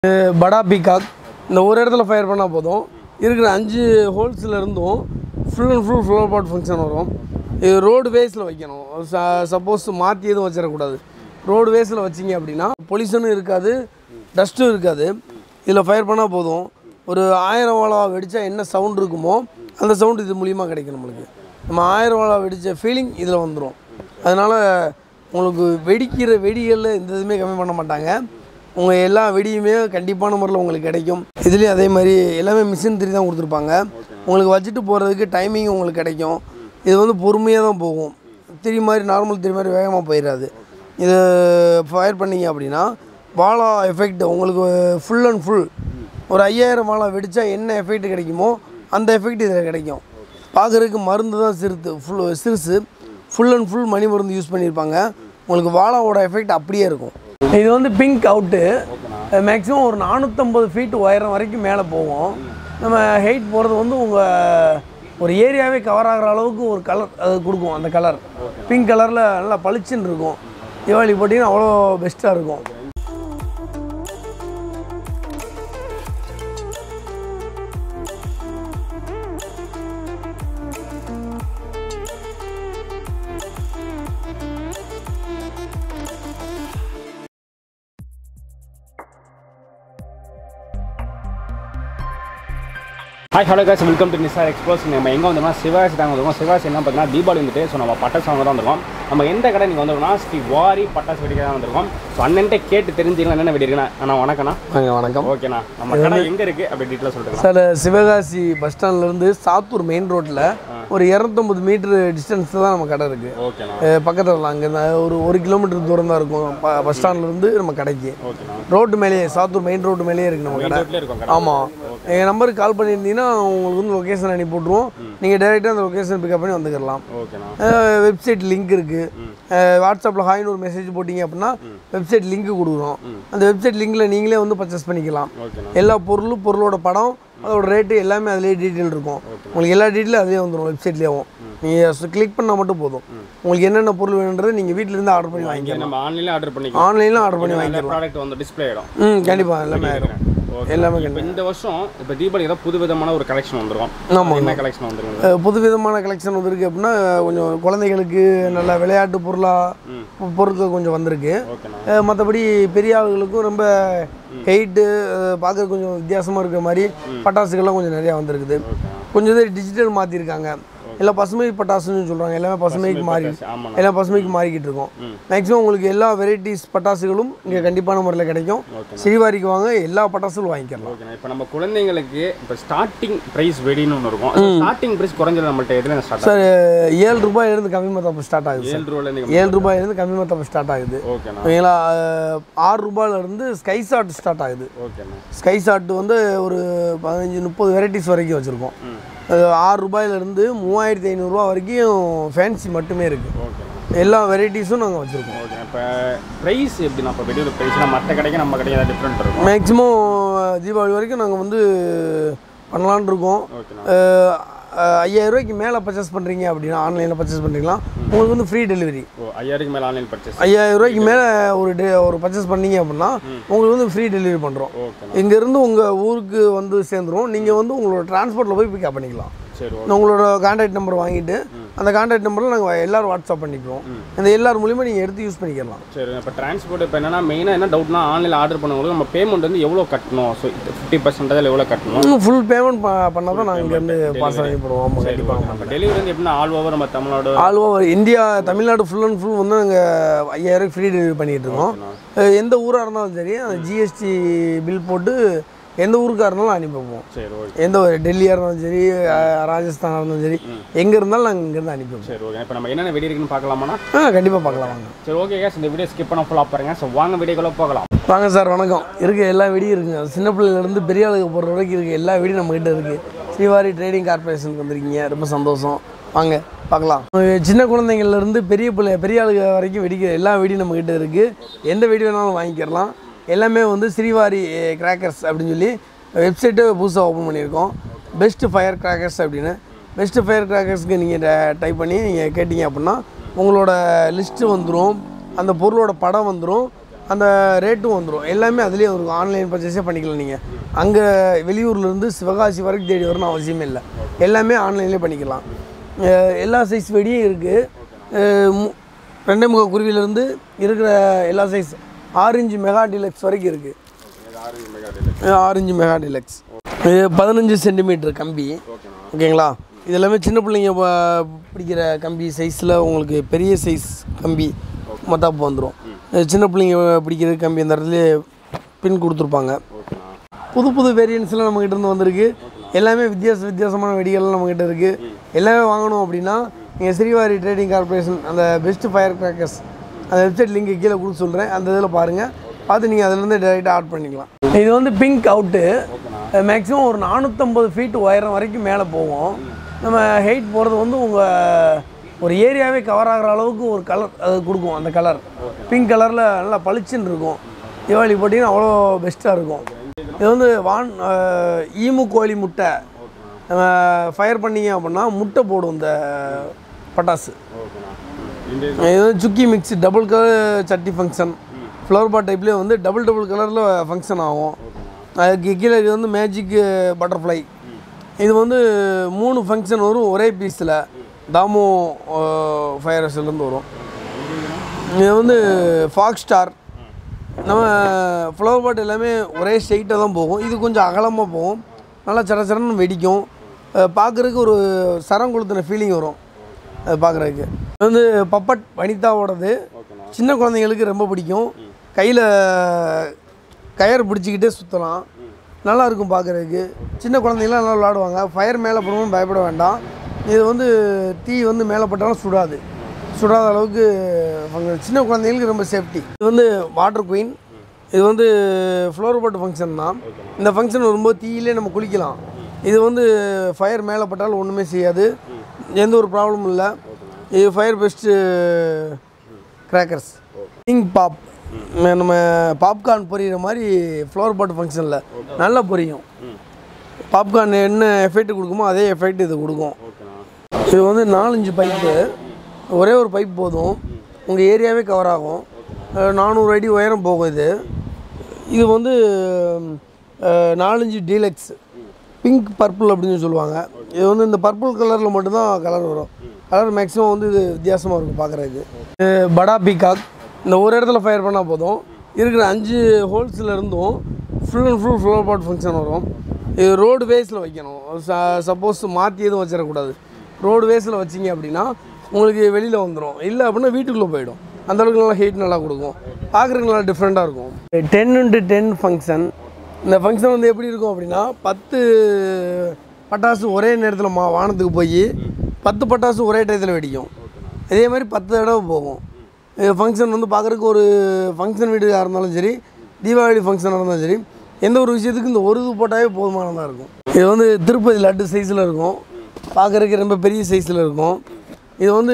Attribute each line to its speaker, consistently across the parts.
Speaker 1: படா பீகாக் இந்த ஒரு இடத்துல ஃபயர் பண்ணால் போதும் இருக்கிற அஞ்சு ஹோல்ஸில் இருந்தும் full and full flower pot function வரும் இது ரோடு வேஸில் வைக்கணும் சப்போஸ் மாற்றி எதுவும் வச்சிடக்கூடாது ரோடு வேஸில் வச்சிங்க அப்படின்னா பொல்யூஷனும் இருக்காது டஸ்ட்டும் இருக்காது இதில் ஃபயர் பண்ணால் போதும் ஒரு ஆயிரம் வாழா வெடித்தா என்ன சவுண்ட் இருக்குமோ அந்த சவுண்ட் இது மூலியமாக கிடைக்கும் நம்மளுக்கு நம்ம ஆயிரம் வாழா வெடித்த ஃபீலிங் இதில் வந்துடும் அதனால் உங்களுக்கு வெடிக்கிற வெடிகளில் எந்த இதுவுமே கம்மி பண்ண மாட்டாங்க உங்கள் எல்லா வெடியுமே கண்டிப்பான முறையில் உங்களுக்கு கிடைக்கும் இதுலேயும் அதே மாதிரி எல்லாமே மிஷின் திரி தான் கொடுத்துருப்பாங்க உங்களுக்கு வச்சுட்டு போகிறதுக்கு டைமிங் உங்களுக்கு கிடைக்கும் இது வந்து பொறுமையாக தான் போகும் திரி மாதிரி நார்மல் திரி மாதிரி வேகமாக போயிடாது இது ஃபயர் பண்ணீங்க அப்படின்னா வாழா எஃபெக்ட் உங்களுக்கு ஃபுல் அண்ட் ஃபுல் ஒரு ஐயாயிரம் வாழா வெடித்தா என்ன எஃபெக்ட் கிடைக்குமோ அந்த எஃபெக்ட் இதில் கிடைக்கும் பார்க்குறதுக்கு மருந்து தான் சிறுத்து ஃபுல் சிறுசு ஃபுல் அண்ட் ஃபுல் மணி மருந்து யூஸ் பண்ணியிருப்பாங்க உங்களுக்கு வாழாவோட எஃபெக்ட் அப்படியே இருக்கும் இது வந்து பிங்க் அவுட்டு மேக்ஸிமம் ஒரு நானூற்றம்பது ஃபீட் உயரம் வரைக்கும் மேலே போகும் நம்ம ஹைட் போகிறது வந்து உங்கள் ஒரு ஏரியாவே கவர் ஆகிற அளவுக்கு ஒரு கலர் அது கொடுக்கும் அந்த கலர் பிங்க் கலரில் நல்லா பளிச்சுன்னு இருக்கும் தீபாவளி போட்டிங்கன்னா அவ்வளோ பெஸ்ட்டாக இருக்கும்
Speaker 2: hi hello guys welcome to Nisar exports நம்ம எங்கே வந்தோம்னா சிவாசி தாங்க வந்திருக்கோம் சிவாசி என்ன பார்த்தீங்கன்னா தீபாவளி வந்துட்டு ஸோ நம்ம பட்டாசு வாங்க தான் வந்திருக்கோம் நம்ம எந்த கடை நீங்கள் வந்திருக்கோம்னா ஸ்ரீ வாரி பட்டாசு வெடிக்க தான் வந்திருக்கோம் ஸோ அண்ணன்ட்ட கேட்டு தெரிஞ்சுக்கலாம் என்னென்ன வெடிக்கிறேன் அண்ணா வணக்கண்ணா
Speaker 1: வாங்க வணக்கம்
Speaker 2: ஓகேண்ணா நம்ம கடை எங்கே இருக்குது அப்படி டீட்டெயில் சொல்லிட்டுக்கலாம்
Speaker 1: சார் சிவகாசி பஸ் ஸ்டாண்ட்லேருந்து சாத்தூர் மெயின் ரோட்டில் ஒரு இரநூத்தம்பது மீட்ரு டிஸ்டன்ஸில் தான் நம்ம கடை இருக்குது
Speaker 2: ஓகேண்ணா
Speaker 1: பக்கத்தில் அங்கே ஒரு ஒரு கிலோமீட்டர் தூரம் தான் இருக்கும் ப- பஸ் ஸ்டாண்ட்லேருந்து நம்ம கடைக்கு
Speaker 2: ஓகேண்ணா
Speaker 1: ரோட்டு மேலேயே சாத்தூர் மெயின் ரோட்டு மேலேயே இருக்குது நம்ம கடை
Speaker 2: வீட்டில் இருக்கோம் கடை
Speaker 1: ஆமாம் எங்கள் நம்பருக்கு கால் பண்ணியிருந்தீங்கன்னா உங்களுக்கு வந்து லொக்கேஷன் அனுப்பி விட்ருவோம் நீங்கள் டேரெக்டாக அந்த லொக்கேஷன் பிக்கப் பண்ணி வந்துக்கலாம்
Speaker 2: ஓகேண்ணா
Speaker 1: வெப்சைட் லிங்க் இருக்குது வாட்ஸ்அப்பில் ஹாய்னு ஒரு மெசேஜ் போட்டிங்க அப்படின்னா வெப்சைட் லிங்க் கொடுக்குறோம் அந்த வெப்சைட் லிங்கில் நீங்களே வந்து பர்ச்சேஸ் பண்ணிக்கலாம்
Speaker 2: ஓகேண்ணா
Speaker 1: எல்லா பொருளும் பொருளோட படம் அதோட ரேட்டு எல்லாமே அதிலே டீட்டெயில் இருக்கும் உங்களுக்கு எல்லா டீட்டெயிலும் அதிலே வந்துடும் வெப்சைட்லேயும் நீங்கள் கிளிக் பண்ணால் மட்டும் போதும் உங்களுக்கு என்னென்ன பொருள் வேணுன்றதை நீங்கள் வீட்டிலேருந்து ஆர்டர் பண்ணி
Speaker 2: இங்கே
Speaker 1: வாங்கிக்கலாம்
Speaker 2: நம்ம ஆன்லைனில் ஆர்டர் பண்ணிக்கலாம்
Speaker 1: ஆன்லைனில் ஆர்டர் பண்ணி
Speaker 2: நல்ல
Speaker 1: வாங்கிக்கலாம்
Speaker 2: ப்ராடக்ட் வந்து டிஸ்பிளே ஆகிடும்
Speaker 1: ம் கண்டிப்பாக எல்லாமே ஆயிரும் எல்லாமே
Speaker 2: இப்போ இந்த வருஷம் இப்போ தீபாவளி ஏதாவது புது விதமான ஒரு கலெக்ஷன் வந்துருக்கும்
Speaker 1: ஆமாம்
Speaker 2: என்ன கலெக்ஷன் வந்துருக்கும்
Speaker 1: அஹ் புது விதமான கலெக்ஷன் வந்திருக்கு அப்படின்னா கொஞ்சம் குழந்தைகளுக்கு நல்ல விளையாட்டு பொருளாக பொருட்கள் கொஞ்சம் வந்திருக்கு
Speaker 2: ஓகேண்ணா
Speaker 1: மற்றபடி பெரிய ஆளுகளுக்கும் ரொம்ப ஹெயிட்டு பார்க்குற கொஞ்சம் வித்தியாசமாக இருக்கிற மாதிரி பட்டாசுகள்லாம் கொஞ்சம் நிறையா வந்திருக்குது கொஞ்சம் இது டிஜிட்டல் மாற்றிருக்காங்க எல்லாம் பசுமை பட்டாசுன்னு சொல்கிறாங்க எல்லாமே பசுமைக்கு மாறி
Speaker 2: ஆமாண்ணா
Speaker 1: எல்லாம் பசுமைக்கு மாறிக்கிட்டு இருக்கோம் மேக்ஸிமம் உங்களுக்கு எல்லா வெரைட்டிஸ் பட்டாசுகளும் இங்கே கண்டிப்பான முறையில் கிடைக்கும் ஸ்ரீவாரிக்கு வாங்க எல்லா பட்டாசுகளும் வாங்கிக்கலாம்
Speaker 2: ஓகேண்ணா இப்போ நம்ம குழந்தைங்களுக்கு இப்போ ஸ்டார்டிங் ப்ரைஸ் வெடின்னு ஒன்று இருக்கும் ஸ்டார்டிங் ப்ரைஸ் குறைஞ்சது நம்மள்ட்ட எதுல ஸ்டார்ட்
Speaker 1: சார் ஏழு ரூபாயிலேருந்து கம்மி மத்தப்போ ஸ்டார்ட் ஆகுது சார்
Speaker 2: ஏழு ரூபாயிலேருந்து
Speaker 1: ஏழு ரூபாயிலேருந்து கம்மி மத்தப்போ ஸ்டார்ட் ஆகுது
Speaker 2: ஓகேண்ணா
Speaker 1: ஓகேங்களா அஹ், ஆறு ரூபாயிலேருந்து ஸ்கை ஷாட் ஸ்டார்ட் ஆகுது
Speaker 2: ஓகேண்ணா
Speaker 1: ஸ்கை ஷாட் வந்து ஒரு பதினஞ்சு முப்பது வெரைட்டிஸ் வரைக்கும் வச்சுருக்கோம்
Speaker 2: ம்
Speaker 1: ஆறு ரூபாயிலேருந்து மூவாயிரத்தி ஐநூறுரூவா வரைக்கும் ஃபேன்சி மட்டுமே இருக்குது
Speaker 2: ஓகேண்ணா
Speaker 1: எல்லா வெரைட்டிஸும் நாங்கள் வச்சுருக்கோம்
Speaker 2: ஓகே இப்போ ப்ரைஸ் எப்படிண்ணா இப்போ வெடியோட ப்ரைஸ்னா மற்ற கடைக்கு நம்ம கடைக்கு ஏதாவது டிஃப்ரெண்ட் இருக்கும்
Speaker 1: மேக்ஸிமம் தீபாவளி வரைக்கும் நாங்கள் வந்து பண்ணலான்னு இருக்கோம்
Speaker 2: ஓகேண்ணா
Speaker 1: அஹ், அஹ், ஐயாயிரம் ரூபாய்க்கு மேலே பர்ச்சேஸ் பண்ணுறீங்க அப்படின்னா ஆன்லைனில் பர்ச்சேஸ் பண்ணுறீங்களா உங்களுக்கு வந்து ஃப்ரீ டெலிவரி
Speaker 2: ஓ ஐயாயிரத்துக்கு மேலே ஆன்லைன் பர்ச்சேஸ்
Speaker 1: ஐயாயிரம் ரூபாய்க்கு மேலே ஒரு டே ஒரு பர்ச்சேஸ் பண்ணீங்க அப்படின்னா உங்களுக்கு வந்து ஃப்ரீ டெலிவரி பண்ணுறோம்
Speaker 2: ஓகேண்ணா
Speaker 1: இங்கேருந்து உங்கள் ஊருக்கு வந்து சேர்ந்துரும் நீங்கள் வந்து உங்களோட டிரான்ஸ்போர்ட்டில் போய் பிக்கப் பண்ணிக்கலாம்
Speaker 2: சரி ஓகே
Speaker 1: உங்களோட கான்டாக்ட் நம்பர் வாங்கிட்டு அந்த கான்டாக்ட் நம்பரில் நாங்கள் எல்லாரும் வாட்ஸ்அப் பண்ணிக்குவோம் இந்த எல்லார் மூலியமாக நீங்கள் எடுத்து யூஸ் பண்ணிக்கலாம்
Speaker 2: சரி இப்போ டிரான்ஸ்போர்ட் இப்போ என்னன்னா மெயினாக என்ன டவுட்னா ஆன்லைனில் ஆர்டர் பண்ணும்போது நம்ம பேமெண்ட் வந்து எவ்வளோ கட்டணும் ஸோ ஃபிஃப்டி பர்சன்டேஜ் எவ்வளோ கட்டணும்
Speaker 1: இன்னும் ஃபுல் பேமெண்ட் பண்ணால் தான் நாங்கள் இங்கேருந்து பார்சல் அனுப்பி போடுவோம் ஆமாம் கண்டிப்பாக
Speaker 2: நம்ம டெலிவரி வந்து எப்படின்னா ஆல் ஓவர் நம்ம Tamil Nadu
Speaker 1: all over India Tamil Nadu full and full வந்து நாங்கள் ஐயாயிரம் ஃப்ரீ டெலிவரி பண்ணிகிட்டு இருக்கோம் அஹ் எந்த ஊராக இருந்தாலும் சரி அந்த ஜிஎஸ்டி பில் போட்டு எந்த ஊருக்காக இருந்தாலும் அனுப்பி வைப்போம்
Speaker 2: சரி ஓகே
Speaker 1: எந்த ஒரு டெல்லியாக இருந்தாலும் சரி அஹ் ராஜஸ்தானாக இருந்தாலும் சரி எங்கே இருந்தாலும் நாங்கள் இங்கேருந்து அனுப்பி வைப்போம்
Speaker 2: சரி ஓகே இப்போ நம்ம என்னென்ன வெடி இருக்குன்னு பார்க்கலாமாண்ணா
Speaker 1: ஆ கண்டிப்பாக பார்க்கலாம் வாங்க
Speaker 2: சரி ஓகே கேஸ் இந்த வீடியோ ஸ்கிப் பண்ண ஃபுல்லாக பாருங்க ஸோ வாங்க வீடியோக்குள்ளே போகலாம்
Speaker 1: வாங்க சார் வணக்கம் இருக்க எல்லா வெடியும் இருக்குங்க சின்ன பிள்ளையிலேருந்து பெரிய ஆளுக்கு போகிற வரைக்கும் இருக்க எல்லா வெடியும் நம்மகிட்ட இருக்குது ஸ்ரீவாரி ட்ரேடிங் கார்பரேஷனுக்கு வந்திருக்கீங்க ரொம்ப சந்தோஷம் வாங்க பார்க்கலாம் அஹ் சின்ன குழந்தைங்கள்லேருந்து பெரிய பிள்ளை பெரிய ஆளுங்க வரைக்கும் வெடிக்கிற எல்லா வெடியும் நம்மகிட்ட இருக்குது எந்த வெடி வேணாலும் வாங்கிக்கிறலாம் எல்லாமே வந்து ஸ்ரீவாரி கிராக்கர்ஸ் அப்படின்னு சொல்லி வெப்சைட்டு புதுசாக ஓப்பன் பண்ணியிருக்கோம் பெஸ்ட் ஃபயர் கிராக்கர்ஸ் அப்படின்னு பெஸ்ட் ஃபயர் கிராக்கர்ஸ்க்கு நீங்கள் டைப் பண்ணி நீங்கள் கேட்டிங்க அப்படின்னா உங்களோட லிஸ்ட்டு வந்துடும் அந்த பொருளோட படம் வந்துடும் அந்த ரேட்டும் வந்துடும் எல்லாமே அதுலேயே இருக்கும் ஆன்லைன் பர்ச்சேஸே பண்ணிக்கலாம் நீங்கள் அங்கே வெளியூர்லேருந்து சிவகாசி வரைக்கும் தேடி வரணும் அவசியமே இல்லை எல்லாமே ஆன்லைன்லேயே பண்ணிக்கலாம் அஹ் எல்லா சைஸ் வெடியும் இருக்குது ரெண்டே முக்கால் குருவிலேருந்து இருக்கிற எல்லா சைஸ் ஆரஞ்சு மெகா டிலக்ஸ் வரைக்கும் இருக்குது ஆரஞ்சு மெகா டிலக்ஸ் இது பதினஞ்சு சென்டிமீட்டர் கம்பி ஓகேங்களா இது எல்லாமே சின்ன பிள்ளைங்க ப- பிடிக்கிற கம்பி சைஸில் உங்களுக்கு பெரிய சைஸ் கம்பி மத்தாப்பு வந்துடும் சின்ன பிள்ளைங்க பிடிக்கிற கம்பி அந்த இடத்துல பின் கொடுத்துருப்பாங்க புது புது வேரியன்ஸ்லாம் நம்மக்கிட்ட இருந்து வந்திருக்கு எல்லாமே வித்தியாச வித்தியாசமான வெடிகள்லாம் நம்மக்கிட்ட இருக்குது எல்லாமே வாங்கணும் அப்படின்னா நீங்கள் ஸ்ரீவாரி ட்ரேடிங் கார்பரேஷன் அந்த பெஸ்ட் ஃபயர் கிராக்கர்ஸ் அந்த வெப்சைட் லிங்க் கீழே கொடுக்க சொல்கிறேன் அந்த இதில் பாருங்கள் பார்த்து நீங்கள் அதுலேருந்து டேரெக்டாக ஆட் பண்ணிக்கலாம் இது வந்து பிங்க் அவுட்டு மேக்ஸிமம் ஒரு நானூற்றம்பது ஃபீட் உயரம் வரைக்கும் மேலே போகும் நம்ம ஹைட் போகிறது வந்து உங்கள் ஒரு ஏரியாவே கவர் ஆகிற அளவுக்கு ஒரு கலர் அது கொடுக்கும் அந்த கலர் பிங்க் கலரில் நல்லா பளிச்சுன்னு இருக்கும் தீபாவளி போட்டிங்கன்னா அவ்வளோ பெஸ்ட்டாக இருக்கும் இது வந்து வான் அஹ், ஈமு கோழி முட்டை நம்ம ஃபயர் பண்ணீங்க அப்படின்னா முட்டை போடும் இந்த பட்டாசு இது வந்து சுக்கி மிக்ஸ் டபுள் கலர் சட்டி ஃபங்க்ஷன் ஃப்ளவர் பாட் டைப்லேயே வந்து டபுள் டபுள் கலரில் ஃபங்க்ஷன் ஆகும் அதுக்கு கீழே இது வந்து மேஜிக் பட்டர்ஃப்ளை இது வந்து மூணு ஃபங்க்ஷன் வரும் ஒரே பீஸில் தாமோ ஃபயர்ஸ்லேருந்து வரும் இது வந்து ஃபாக் ஸ்டார் நம்ம ஃப்ளவர் பாட் எல்லாமே ஒரே ஸ்ட்ரைட்டாக தான் போகும் இது கொஞ்சம் அகலமாக போகும் நல்லா சர சரன்னு வெடிக்கும் பார்க்குறதுக்கு ஒரு சரம் கொளுத்தின ஃபீலிங் வரும் அது பார்க்குறதுக்கு இது வந்து பப்பட் வனிதாவோடது சின்ன குழந்தைங்களுக்கு ரொம்ப பிடிக்கும் கையில் கயர் பிடிச்சிக்கிட்டே சுற்றலாம் நல்லா இருக்கும் பார்க்குறதுக்கு சின்ன குழந்தைங்களாம் நல்லா விளாடுவாங்க ஃபயர் மேலே போடவும் பயப்பட வேண்டாம் இது வந்து தீ வந்து மேலே பட்டாலும் சுடாது சுடாத அளவுக்கு function. சின்ன குழந்தைங்களுக்கு ரொம்ப சேஃப்டி இது வந்து வாட்டர் குயின் இது வந்து ஃப்ளோர் போட்டு ஃபங்க்ஷன் தான் இந்த ஃபங்க்ஷன் வரும்போது தீயிலே நம்ம குளிக்கலாம் இது வந்து ஃபயர் மேலே பட்டாலும் ஒன்றுமே செய்யாது எந்த ஒரு ப்ராப்ளமும் இல்லை இது fire best crackers king pop நம்ம பாப்கார்ன் பொரியிற மாதிரி ஃப்ளவர் பாட் ஃபங்க்ஷனில் நல்லா பொரியும் பாப்கார்ன் என்ன எஃபெக்ட் கொடுக்குமோ அதே எஃபெக்ட் இது கொடுக்கும் இது வந்து நாலஞ்சு பைப்பு ஒரே ஒரு பைப் போதும் உங்கள் ஏரியாவே கவர் ஆகும் அஹ் நானூறு அடி உயரம் போகும் இது இது வந்து அஹ், நாலஞ்சு டீலக்ஸ் பிங்க் பர்பிள் அப்படின்னு சொல்லுவாங்க இது வந்து இந்த பர்பிள் கலரில் மட்டும்தான் கலர் வரும் கலர் மேக்ஸிமம் வந்து இது வித்தியாசமாக இருக்கும் பார்க்குறதுக்கு இது படா பீகாக் இந்த ஒரு இடத்துல ஃபயர் பண்ணால் போதும் இருக்கிற அஞ்சு ஹோல்ஸில் இருந்தும் full and full flower pot function வரும் இது ரோடு வேஸில் வைக்கணும் சப்போஸ் மாற்றி எதுவும் வச்சிடக்கூடாது ரோடு வேஸில் வச்சிங்க அப்படின்னா உங்களுக்கு வெளியில் வந்துடும் இல்லை அப்படின்னா வீட்டுக்குள்ளே போயிடும் அந்த அளவுக்கு நல்லா ஹீட் நல்லா கொடுக்கும் பார்க்குறதுக்கு நல்லா டிஃப்ரெண்ட்டாக இருக்கும் டென் இன்ட்டு டென் ஃபங்க்ஷன் இந்த ஃபங்க்ஷன் வந்து எப்படி இருக்கும் அப்படின்னா பத்து பட்டாசு ஒரே நேரத்தில் மா வானத்துக்கு போய் பத்து பட்டாசு ஒரே டயத்தில் வெடிக்கும் இதே மாதிரி பத்து தடவை போகும் இது ஃபங்க்ஷன் வந்து பார்க்குறதுக்கு ஒரு ஃபங்க்ஷன் வீடுக்காக இருந்தாலும் சரி தீபாவளி ஃபங்க்ஷனாக இருந்தாலும் சரி எந்த ஒரு விஷயத்துக்கு இந்த ஒரு இது போட்டாவே போதுமானதாக இருக்கும் இது வந்து திருப்பதி லட்டு சைஸில் இருக்கும் பார்க்குறதுக்கு ரொம்ப பெரிய சைஸில் இருக்கும் இது வந்து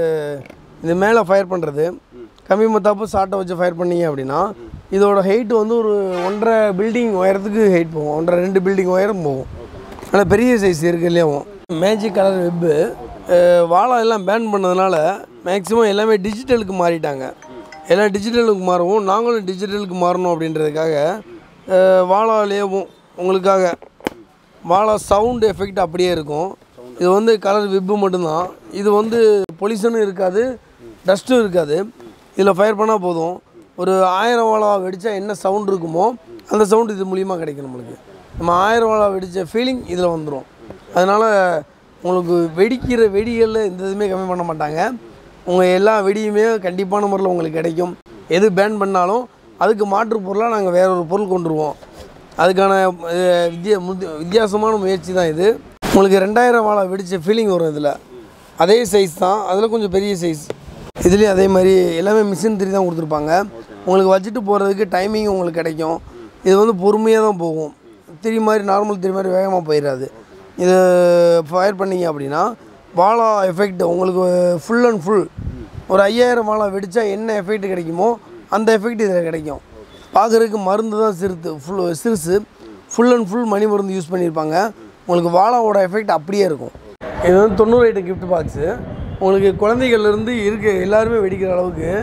Speaker 1: இது மேலே ஃபயர் பண்ணுறது கம்மி மத்தாப்பு சாட்டை வச்சு ஃபயர் பண்ணீங்க அப்படின்னா இதோட ஹைட் வந்து ஒரு ஒன்றரை பில்டிங் உயரத்துக்கு ஹைட் போகும் ஒன்றரை ரெண்டு பில்டிங் உயரம் போகும் நல்லா பெரிய சைஸ் இருக்கு இல்லையாவும் மேஜிக் கலர் வெப்பு வாழை எல்லாம் பேன் பண்ணதுனால மேக்ஸிமம் எல்லாமே டிஜிட்டலுக்கு மாறிட்டாங்க எல்லாம் டிஜிட்டலுக்கு மாறவும் நாங்களும் டிஜிட்டலுக்கு மாறணும் அப்படின்றதுக்காக அஹ், வாழாலேயும் உங்களுக்காக வாழா சவுண்ட் எஃபெக்ட் அப்படியே இருக்கும் இது வந்து கலர் விப்பு மட்டும்தான் இது வந்து பொல்யூஷனும் இருக்காது டஸ்ட்டும் இருக்காது இதில் ஃபயர் பண்ணால் போதும் ஒரு ஆயிரம் வாழா வெடித்தா என்ன சவுண்ட் இருக்குமோ அந்த சவுண்ட் இது மூலியமாக கிடைக்கும் நம்மளுக்கு நம்ம ஆயிரம் வாழா வெடித்த ஃபீலிங் இதில் வந்துடும் அதனால் உங்களுக்கு வெடிக்கிற வெடிகளில் எந்த இதுவுமே கம்மி பண்ண மாட்டாங்க உங்கள் எல்லா வெடியுமே கண்டிப்பான முறையில் உங்களுக்கு கிடைக்கும் எது பேன் பண்ணாலும் அதுக்கு மாற்று பொருளாக நாங்கள் வேற ஒரு பொருள் கொண்டுருவோம் அதுக்கான அஹ், வித்தியா முத்தி- வித்தியாசமான முயற்சி தான் இது உங்களுக்கு ரெண்டாயிரம் வாழை வெடித்த ஃபீலிங் வரும் இதில் அதே சைஸ் தான் அதில் கொஞ்சம் பெரிய சைஸ் இதுலேயும் அதே மாதிரி எல்லாமே மிஷின் திரி தான் கொடுத்துருப்பாங்க உங்களுக்கு வச்சுட்டு போகிறதுக்கு டைமிங் உங்களுக்கு கிடைக்கும் இது வந்து பொறுமையாக தான் போகும் திரி மாதிரி நார்மல் திரி மாதிரி வேகமாக போயிடாது இது ஃபயர் பண்ணீங்க அப்படின்னா வாழா எஃபெக்ட் உங்களுக்கு ஃபுல் அண்ட் ஃபுல் ஒரு ஐயாயிரம் வாழை வெடித்தா என்ன எஃபெக்ட் கிடைக்குமோ அந்த எஃபெக்ட் இதில் கிடைக்கும் பார்க்குறதுக்கு மருந்து தான் சிறுத்து ஃபுல் சிறுசு ஃபுல் அண்ட் ஃபுல் மணி மருந்து யூஸ் பண்ணியிருப்பாங்க உங்களுக்கு வாழாவோட எஃபெக்ட் அப்படியே இருக்கும் இது வந்து தொண்ணூறு ஐட்டம் கிஃப்ட் பாக்ஸு உங்களுக்கு குழந்தைகள்லேருந்து இருக்க எல்லாருமே வெடிக்கிற அளவுக்கு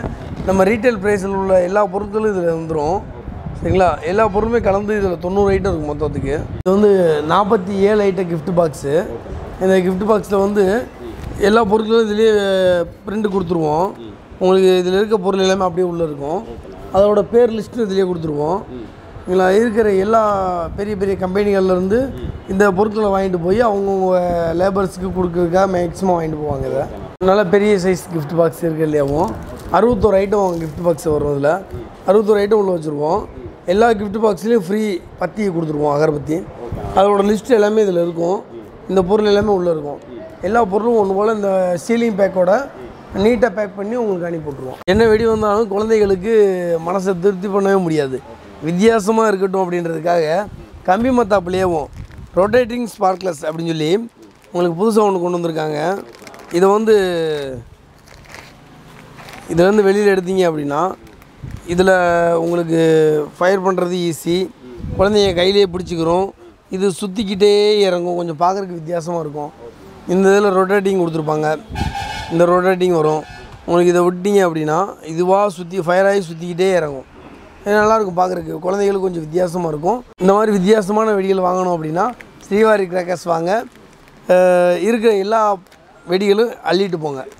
Speaker 1: நம்ம ரீட்டைல் ப்ரைஸில் உள்ள எல்லா பொருட்களும் இதில் வந்துடும் சரிங்களா எல்லா பொருளுமே கலந்து இதில் தொண்ணூறு ஐட்டம் இருக்கும் மொத்தத்துக்கு இது வந்து நாற்பத்தி ஏழு ஐட்டம் gift பாக்ஸு இந்த gift பாக்ஸில் வந்து எல்லா பொருட்களும் இதுலேயே பிரிண்ட் கொடுத்துருவோம் உங்களுக்கு இதில் இருக்க பொருள் எல்லாமே அப்படியே உள்ளே இருக்கும் அதோட பேர் லிஸ்ட்டும் இதுலேயே கொடுத்துருவோம் இதில் இருக்கிற எல்லா பெரிய பெரிய கம்பெனிகள்ல இருந்து இந்த பொருட்களை வாங்கிட்டு போய் அவங்கவுங்க லேபர்ஸ்க்கு கொடுக்கறதுக்காக மேக்ஸிமம் வாங்கிட்டு போவாங்க இதை நல்ல பெரிய சைஸ் gift பாக்ஸ் இருக்கு இல்லையாவும் அறுபத்தோரு ஐட்டம் gift பாக்ஸ் வரும் இதில் அறுபத்தோரு ஐட்டம் உள்ள வச்சுருவோம் எல்லா gift பாக்ஸ்லேயும் ஃப்ரீ பத்தி கொடுத்துருவோம் அகர்பத்தி அதோட லிஸ்ட் எல்லாமே இதில் இருக்கும் இந்த பொருள் எல்லாமே உள்ளே இருக்கும் எல்லா பொருளும் ஒன்று போல் இந்த சீலிங் பேக்கோட நீட்டாக பேக் பண்ணி உங்களுக்கு அனுப்பி விட்ருவோம் என்ன வெடி வந்தாலும் குழந்தைகளுக்கு மனசை திருப்தி பண்ணவே முடியாது வித்தியாசமாக இருக்கட்டும் அப்படின்றதுக்காக கம்பி மத்தாப்புலேயேவும் ரொட்டேட்டிங் ஸ்பார்க்லஸ் அப்படின்னு சொல்லி உங்களுக்கு புதுசாக ஒன்று கொண்டு வந்திருக்காங்க இதை வந்து இதுலேருந்து வெளியில் எடுத்தீங்க அப்படின்னா இதில் உங்களுக்கு ஃபயர் பண்ணுறது ஈஸி குழந்தைங்க கையிலேயே பிடிச்சிக்கிறோம் இது சுற்றிக்கிட்டே இறங்கும் கொஞ்சம் பார்க்குறதுக்கு வித்தியாசமாக இருக்கும் இந்த இதில் ரொட்டேட்டிங் கொடுத்துருப்பாங்க இந்த ரொட்டேட்டிங் வரும் உங்களுக்கு இதை விட்டீங்க அப்படின்னா இதுவாக சுற்றி ஃபயர் ஆகி சுற்றிக்கிட்டே இறங்கும் இது நல்லாயிருக்கும் பார்க்குறதுக்கு குழந்தைகளுக்கு கொஞ்சம் வித்தியாசமாக இருக்கும் இந்த மாதிரி வித்தியாசமான வெடிகள் வாங்கணும் அப்படின்னா ஸ்ரீவாரி கிராக்கர்ஸ் வாங்க அஹ் இருக்கிற எல்லா வெடிகளும் அள்ளிட்டு போங்க